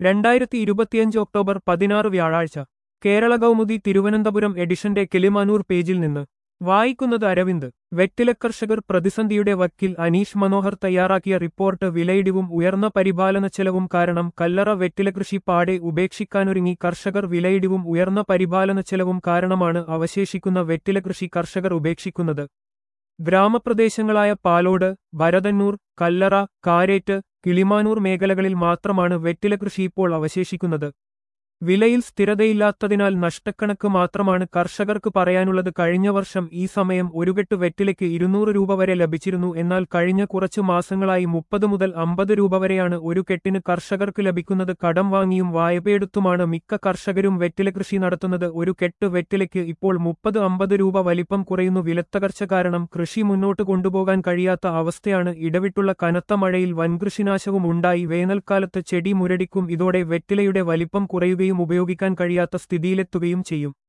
രണ്ടായിരത്തി ഇരുപത്തിയഞ്ച് ഒക്ടോബർ പതിനാറ് വ്യാഴാഴ്ച കേരള കൗമുദി തിരുവനന്തപുരം എഡിഷന്റെ കിളിമാനൂർ പേജിൽ നിന്ന് വായിക്കുന്നത് അരവിന്ദ് വെറ്റില കർഷകർ പ്രതിസന്ധിയുടെ വക്കിൽ അനീഷ് മനോഹർ തയ്യാറാക്കിയ റിപ്പോർട്ട് വിലയിടിവും ഉയർന്ന പരിപാലന ചെലവും കാരണം കല്ലറ വെറ്റില കൃഷി പാടെ ഉപേക്ഷിക്കാനൊരുങ്ങി കർഷകർ വിലയിടിവും ഉയർന്ന പരിപാലന ചെലവും കാരണമാണ് അവശേഷിക്കുന്ന വെറ്റില കൃഷി കർഷകർ ഉപേക്ഷിക്കുന്നത് ഗ്രാമപ്രദേശങ്ങളായ പാലോട് ഭരതന്നൂർ കല്ലറ കാരേറ്റ് കിളിമാനൂർ മേഖലകളിൽ മാത്രമാണ് വെറ്റില കൃഷി ഇപ്പോൾ അവശേഷിക്കുന്നത് വിലയിൽ സ്ഥിരതയില്ലാത്തതിനാൽ നഷ്ടക്കണക്ക് മാത്രമാണ് കർഷകർക്ക് പറയാനുള്ളത് കഴിഞ്ഞ വർഷം ഈ സമയം ഒരു കെട്ട് വെറ്റിലയ്ക്ക് ഇരുന്നൂറ് രൂപ വരെ ലഭിച്ചിരുന്നു എന്നാൽ കഴിഞ്ഞ കുറച്ചു മാസങ്ങളായി മുപ്പത് മുതൽ അമ്പത് രൂപ വരെയാണ് ഒരു കെട്ടിന് കർഷകർക്ക് ലഭിക്കുന്നത് കടം വാങ്ങിയും വായ്പയെടുത്തുമാണ് മിക്ക കർഷകരും വെറ്റില കൃഷി നടത്തുന്നത് ഒരു കെട്ട് വെറ്റിലയ്ക്ക് ഇപ്പോൾ മുപ്പത് അമ്പത് രൂപ വലിപ്പം കുറയുന്നു വിലത്തകർച്ച കാരണം കൃഷി മുന്നോട്ട് കൊണ്ടുപോകാൻ കഴിയാത്ത അവസ്ഥയാണ് ഇടവിട്ടുള്ള കനത്ത മഴയിൽ വൻകൃഷിനാശവും ഉണ്ടായി വേനൽക്കാലത്ത് ചെടി മുരടിക്കും ഇതോടെ വെറ്റിലയുടെ വലിപ്പം കുറയുകയും ഉപയോഗിക്കാൻ കഴിയാത്ത സ്ഥിതിയിലെത്തുകയും ചെയ്യും